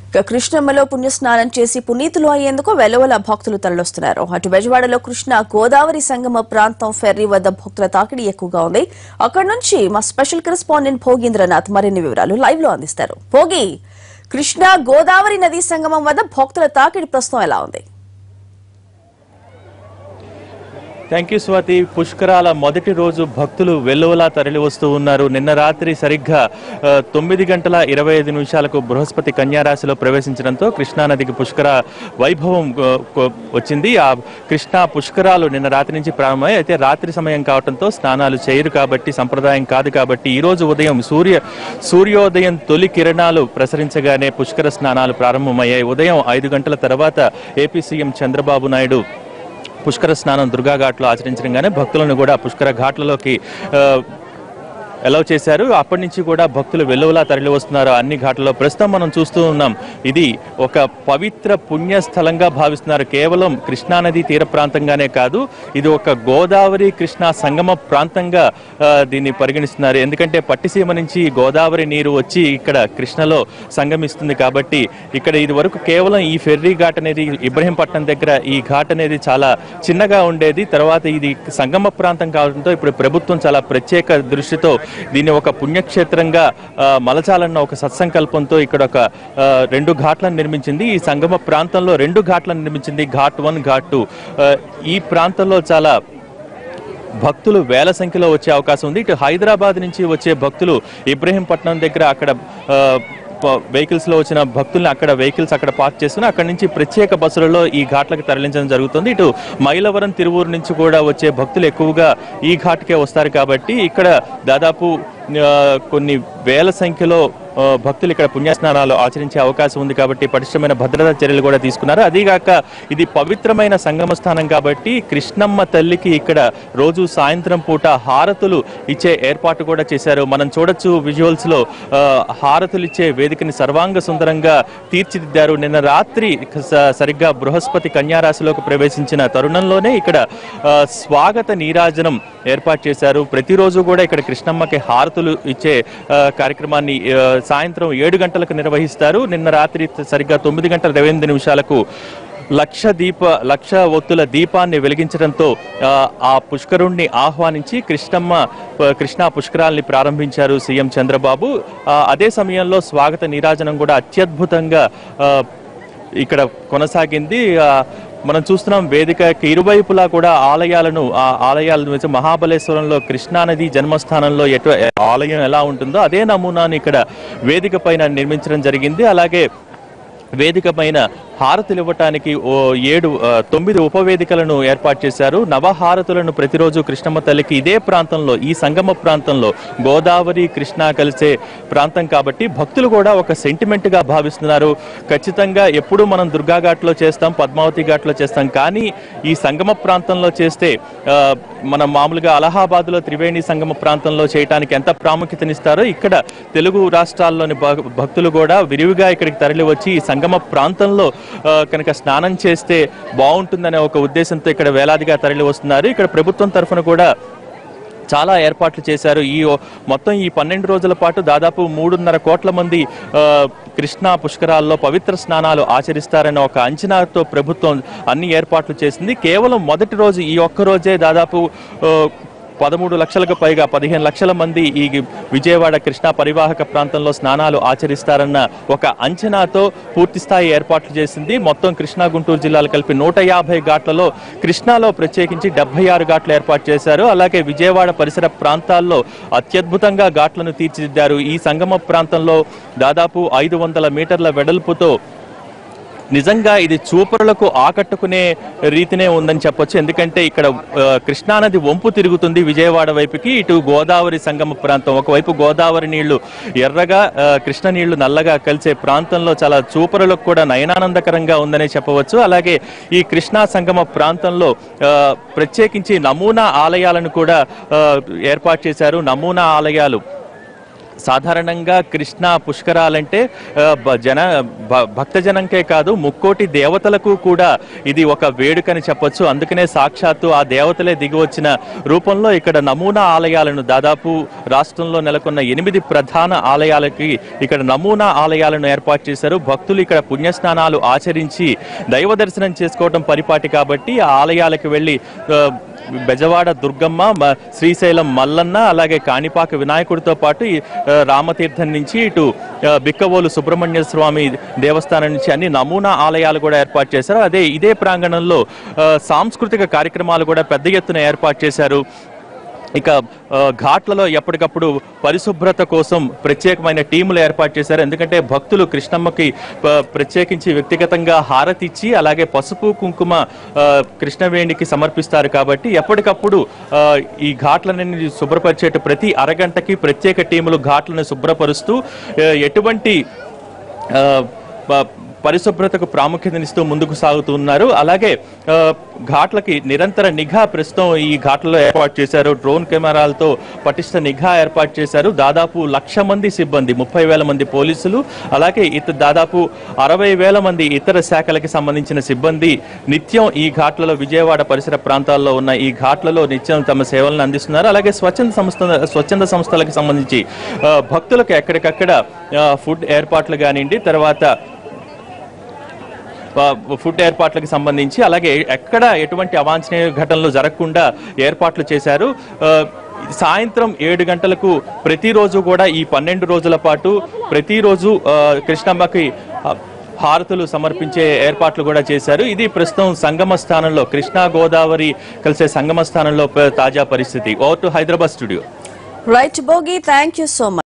ఇక కృష్ణమ్మలో పుణ్యస్నానం చేసి పునీతులు అయ్యేందుకు వెలువల భక్తులు తరలిస్తున్నారు అటు బెజవాడలో కృష్ణ గోదావరి సంగమ ప్రాంతం ఫెర్రీ వద్ద భక్తుల తాకిడి ఎక్కువగా ఉంది అక్కడి నుంచి మా స్పెషల్ కరెస్పాండెంట్ భోగీంద్రనాథ్ మరిన్ని వివరాలు లైవ్ లో అందిస్తారు భోగి కృష్ణ గోదావరి నదీ సంగమం వద్ద భక్తుల తాకిడి ప్రస్తుతం ఎలా ఉంది థ్యాంక్ యూ స్వాతి పుష్కరాల మొదటి రోజు భక్తులు వెల్లువలా తరలి వస్తూ ఉన్నారు నిన్న రాత్రి సరిగ్గా ఆ, తొమ్మిది గంటల ఇరవై ఐదు నిమిషాలకు బృహస్పతి కన్యారాశిలో ప్రవేశించడంతో కృష్ణానదికి పుష్కర వైభవం ఆ, కొ- వచ్చింది ఆ కృష్ణా పుష్కరాలు నిన్న రాత్రి నుంచి ప్రారంభమై అయితే రాత్రి సమయం కావడంతో స్నానాలు చేయరు కాబట్టి సంప్రదాయం కాదు కాబట్టి ఈ రోజు ఉదయం సూర్య సూర్యోదయం తొలి కిరణాలు ప్రసరించగానే పుష్కర స్నానాలు ప్రారంభమయ్యాయి ఉదయం ఐదు గంటల తర్వాత ఏపీ సీఎం చంద్రబాబు నాయుడు పుష్కర స్నానం దుర్గా ఘాట్లో ఆచరించడంగానే భక్తులను కూడా పుష్కర ఘాట్లలోకి ఆ, అలౌ చేశారు అప్పటి నుంచి కూడా భక్తులు వెల్లువలా తరలి వస్తున్నారు అన్ని ఘాట్లలో ప్రస్తుతం మనం చూస్తూ ఉన్నాం ఇది ఒక పవిత్ర పుణ్యస్థలంగా భావిస్తున్నారు కేవలం కృష్ణానది తీర ప్రాంతంగానే కాదు ఇది ఒక గోదావరి కృష్ణా సంగమ ప్రాంతంగా ఆ, దీన్ని పరిగణిస్తున్నారు ఎందుకంటే పట్టిసీమ నుంచి గోదావరి నీరు వచ్చి ఇక్కడ కృష్ణలో సంగమిస్తుంది కాబట్టి ఇక్కడ ఇది వరకు కేవలం ఈ ఫెర్రీ ఘాట్ అనేది ఇబ్రహీంపట్నం దగ్గర ఈ ఘాట్ అనేది చాలా చిన్నగా ఉండేది తర్వాత ఇది సంగమ ప్రాంతం కావడంతో ఇప్పుడు ప్రభుత్వం చాలా ప్రత్యేక దృష్టితో దీన్ని ఒక పుణ్యక్షేత్రంగా ఆ, మలచాలన్న ఒక సత్సంకల్పంతో ఇక్కడ ఒక ఆ, రెండు ఘాట్లను నిర్మించింది ఈ సంగమ ప్రాంతంలో రెండు ఘాట్లను నిర్మించింది ఘాట్ వన్ ఘాట్ టూ ఆ, ఈ ప్రాంతంలో చాలా భక్తులు వేల సంఖ్యలో వచ్చే అవకాశం ఉంది ఇటు హైదరాబాద్ నుంచి వచ్చే భక్తులు ఇబ్రహీంపట్నం దగ్గర అక్కడ ఆ, ప- వెహికల్స్ లో వచ్చిన భక్తుల్ని అక్కడ వెహికల్స్ అక్కడ పార్క్ చేసుకుని అక్కడ నుంచి ప్రత్యేక బస్సులలో ఈ ఘాట్లకు తరలించడం జరుగుతుంది ఇటు మైలవరం తిరువూరు నుంచి కూడా వచ్చే భక్తులు ఎక్కువగా ఈ ఘాట్కే వస్తారు కాబట్టి ఇక్కడ దాదాపు ఆ, కొన్ని వేల సంఖ్యలో ఆ, భక్తులు ఇక్కడ పుణ్యస్నానాలు ఆచరించే అవకాశం ఉంది కాబట్టి పటిష్టమైన భద్రతా చర్యలు కూడా తీసుకున్నారు అదీగాక ఇది పవిత్రమైన సంగమ స్థానం కాబట్టి కృష్ణమ్మ తల్లికి ఇక్కడ రోజు సాయంత్రం పూట హారతులు ఇచ్చే ఏర్పాటు కూడా చేశారు మనం చూడొచ్చు విజువల్స్ లో ఆ, హారతులు ఇచ్చే వేదికని సర్వాంగ సుందరంగా తీర్చిదిద్దారు నిన్న రాత్రి స- సరిగ్గా బృహస్పతి కన్యారాశిలోకి ప్రవేశించిన తరుణంలోనే ఇక్కడ ఆ, స్వాగత నీరాజనం ఏర్పాటు చేశారు ప్రతిరోజు కూడా ఇక్కడ కృష్ణమ్మకి హారతులు ఇచ్చే ఆ, కార్యక్రమాన్ని ఆ, సాయంత్రం ఏడు గంటలకు నిర్వహిస్తారు నిన్న రాత్రి సరిగ్గా తొమ్మిది గంటల ఇరవై ఎనిమిది నిమిషాలకు లక్ష దీప లక్ష ఒత్తుల దీపాన్ని వెలిగించడంతో ఆ, ఆ పుష్కరుణ్ణి ఆహ్వానించి కృష్ణమ్మ ప- కృష్ణా పుష్కరాల్ని ప్రారంభించారు సీఎం చంద్రబాబు ఆ, అదే సమయంలో స్వాగత నీరాజనం కూడా అత్యద్భుతంగా ఆ, ఇక్కడ కొనసాగింది ఆ, మనం చూస్తున్నాం వేదికకి ఇరువైపులా కూడా ఆలయాలను ఆ ఆలయాలను వచ్చి మహాబలేశ్వరంలో కృష్ణానది జన్మస్థానంలో ఎటు ఆలయం ఎలా ఉంటుందో అదే నమూనాను ఇక్కడ వేదిక పైన నిర్మించడం జరిగింది అలాగే వేదిక పైన హారతులు ఇవ్వటానికి ఓ ఏడు ఆ, తొమ్మిది ఉపవేదికలను ఏర్పాటు చేశారు నవహారతులను ప్రతిరోజు కృష్ణమ్మ తల్లికి ఇదే ప్రాంతంలో ఈ సంగమ ప్రాంతంలో గోదావరి కృష్ణ కలిసే ప్రాంతం కాబట్టి భక్తులు కూడా ఒక సెంటిమెంట్ గా భావిస్తున్నారు ఖచ్చితంగా ఎప్పుడు మనం దుర్గా ఘాట్లో చేస్తాం పద్మావతి ఘాట్లో చేస్తాం కానీ ఈ సంగమ ప్రాంతంలో చేస్తే ఆ, మనం మామూలుగా అలహాబాద్ లో త్రివేణి సంగమ ప్రాంతంలో చేయడానికి ఎంత ప్రాముఖ్యతనిస్తారో ఇక్కడ తెలుగు రాష్ట్రాల్లోని భ- భక్తులు కూడా విరివిగా ఇక్కడికి తరలి వచ్చి ఈ సంగమ ప్రాంతంలో ఆ, కనుక స్నానం చేస్తే బాగుంటుందనే ఒక ఉద్దేశంతో ఇక్కడ వేలాదిగా తరలి వస్తున్నారు ఇక్కడ ప్రభుత్వం తరఫున కూడా చాలా ఏర్పాట్లు చేశారు ఈ ఓ- మొత్తం ఈ పన్నెండు రోజుల పాటు దాదాపు మూడున్నర కోట్ల మంది ఆ, కృష్ణా పుష్కరాల్లో పవిత్ర స్నానాలు ఆచరిస్తారనే ఒక అంచనాతో ప్రభుత్వం అన్ని ఏర్పాట్లు చేసింది కేవలం మొదటి రోజు ఈ ఒక్క రోజే దాదాపు ఆ, పదమూడు లక్షలకు పైగా పదిహేను లక్షల మంది ఈ విజయవాడ కృష్ణా పరివాహక ప్రాంతంలో స్నానాలు ఆచరిస్తారన్న ఒక అంచనాతో పూర్తి స్థాయి ఏర్పాట్లు చేసింది మొత్తం కృష్ణా గుంటూరు జిల్లాలు కలిపి నూట యాభై ఘాట్లలో కృష్ణాలో ప్రత్యేకించి డెబ్బై ఆరు ఘాట్లు ఏర్పాటు చేశారు అలాగే విజయవాడ పరిసర ప్రాంతాల్లో అత్యద్భుతంగా ఘాట్లను తీర్చిదిద్దారు ఈ సంగమ ప్రాంతంలో దాదాపు ఐదు వందల మీటర్ల వెడల్పుతో నిజంగా ఇది చూపరులకు ఆకట్టుకునే రీతినే ఉందని చెప్పొచ్చు ఎందుకంటే ఇక్కడ ఆ, కృష్ణానది వంపు తిరుగుతుంది విజయవాడ వైపుకి ఇటు గోదావరి సంగమ ప్రాంతం ఒకవైపు గోదావరి నీళ్లు ఎర్రగా ఆ, కృష్ణ నీళ్లు నల్లగా కలిసే ప్రాంతంలో చాలా చూపరులకు కూడా నయనానందకరంగా ఉందనే చెప్పవచ్చు అలాగే ఈ కృష్ణా సంగమ ప్రాంతంలో ఆ, ప్రత్యేకించి నమూనా ఆలయాలను కూడా ఆ, ఏర్పాటు చేశారు నమూనా ఆలయాలు సాధారణంగా కృష్ణ పుష్కరాలంటే ఆ, బ- జన భ- భక్తజనంకే కాదు ముక్కోటి దేవతలకు కూడా ఇది ఒక వేడుకని చెప్పొచ్చు అందుకనే సాక్షాత్తు ఆ దేవతలే దిగి వచ్చిన రూపంలో ఇక్కడ నమూనా ఆలయాలను దాదాపు రాష్ట్రంలో నెలకొన్న ఎనిమిది ప్రధాన ఆలయాలకి ఇక్కడ నమూనా ఆలయాలను ఏర్పాటు చేశారు భక్తులు ఇక్కడ పుణ్యస్నానాలు ఆచరించి దైవ దర్శనం చేసుకోవడం పరిపాటి కాబట్టి ఆ ఆలయాలకు వెళ్ళి ఆ, బెజవాడ దుర్గమ్మ మ- శ్రీశైలం మల్లన్న అలాగే కాణిపాక వినాయకుడితో పాటు ఈ, ఆ, రామతీర్థం నుంచి ఇటు ఆ, బిక్కవోలు సుబ్రహ్మణ్య స్వామి దేవస్థానం నుంచి అన్ని నమూనా ఆలయాలు కూడా ఏర్పాటు చేశారు అదే ఇదే ప్రాంగణంలో ఆ, సాంస్కృతిక కార్యక్రమాలు కూడా పెద్ద ఎత్తున ఏర్పాటు చేశారు ఇక ఆ, ఘాట్లలో ఎప్పటికప్పుడు పరిశుభ్రత కోసం ప్రత్యేకమైన టీములు ఏర్పాటు చేశారు ఎందుకంటే భక్తులు కృష్ణమ్మకి ప- ప్రత్యేకించి వ్యక్తిగతంగా హారతి ఇచ్చి అలాగే పసుపు కుంకుమ ఆ, కృష్ణవేణికి సమర్పిస్తారు కాబట్టి ఎప్పటికప్పుడు ఆ, ఈ ఘాట్లని శుభ్రపరిచేట ప్రతి అరగంటకి ప్రత్యేక టీములు ఘాట్లను శుభ్రపరుస్తూ ఆ, ఎటువంటి ఆ, ప- పరిశుభ్రతకు ప్రాముఖ్యతనిస్తూ ముందుకు సాగుతున్నారు అలాగే ఆ, ఘాట్లకి నిరంతర నిఘా ప్రస్తుతం ఈ ఘాట్లలో ఏర్పాటు చేశారు డ్రోన్ కెమెరాలతో పటిష్ట నిఘా ఏర్పాటు చేశారు దాదాపు లక్ష మంది సిబ్బంది ముప్పై వేల మంది పోలీసులు అలాగే ఇత దాదాపు అరవై వేల మంది ఇతర శాఖలకి సంబంధించిన సిబ్బంది నిత్యం ఈ ఘాట్లలో విజయవాడ పరిసర ప్రాంతాల్లో ఉన్న ఈ ఘాట్లలో నిత్యం తమ సేవలను అందిస్తున్నారు అలాగే స్వచ్ఛంద సంస్థ స్వచ్ఛంద సంస్థలకు సంబంధించి ఆ, భక్తులకు ఎక్కడికక్కడ ఆ, ఫుడ్ ఏర్పాట్లు కానివ్వండి తర్వాత ఆ, ఫుడ్ ఏర్పాట్లకు సంబంధించి అలాగే ఎక్కడ ఎటువంటి అవాంఛనీయ ఘటనలు జరగకుండా ఏర్పాట్లు చేశారు ఆ, సాయంత్రం ఏడు గంటలకు ప్రతిరోజు కూడా ఈ పన్నెండు రోజుల పాటు ప్రతిరోజు ఆ, కృష్ణమ్మకి ఆ, హారతులు సమర్పించే ఏర్పాట్లు కూడా చేశారు ఇది ప్రస్తుతం సంగమ స్థానంలో కృష్ణా గోదావరి కలిసే సంగమ స్థానంలో ప- తాజా పరిస్థితి over to Hyderabad studio right Bhogi thank you so much